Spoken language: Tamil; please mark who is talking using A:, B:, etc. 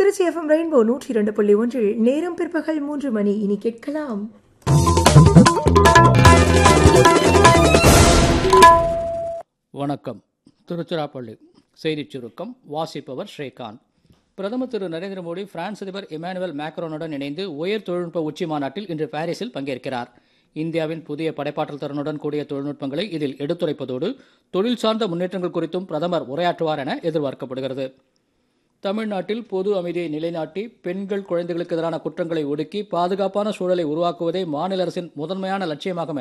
A: திருச்சி எஃப்எம் ரெயின்போ நூற்றி இரண்டு புள்ளி ஒன்றில் நேரம் பிற்பகல் மூன்று மணி இனி கேட்கலாம்
B: வணக்கம் திருச்சிராப்பள்ளி செய்திச் சுருக்கம் வாசிப்பவர் ஸ்ரீகாந்த் பிரதமர் திரு நரேந்திர மோடி பிரான்ஸ் அதிபர் இமானுவேல் மேக்ரோனுடன் இணைந்து உயர் தொழில்நுட்ப உச்சி மாநாட்டில் இன்று பாரிஸில் பங்கேற்கிறார் இந்தியாவின் புதிய படைப்பாற்றல் திறனுடன் கூடிய தொழில்நுட்பங்களை இதில் எடுத்துரைப்பதோடு தொழில் சார்ந்த முன்னேற்றங்கள் குறித்தும் பிரதமர் உரையாற்றுவார் என எதிர்பார்க்கப்படுகிறது தமிழ்நாட்டில் பொது அமைதியை நிலைநாட்டி பெண்கள் குழந்தைகளுக்கு எதிரான குற்றங்களை ஒடுக்கி பாதுகாப்பான சூழலை உருவாக்குவதே மாநில அரசின் முதன்மையான லட்சியமாகும்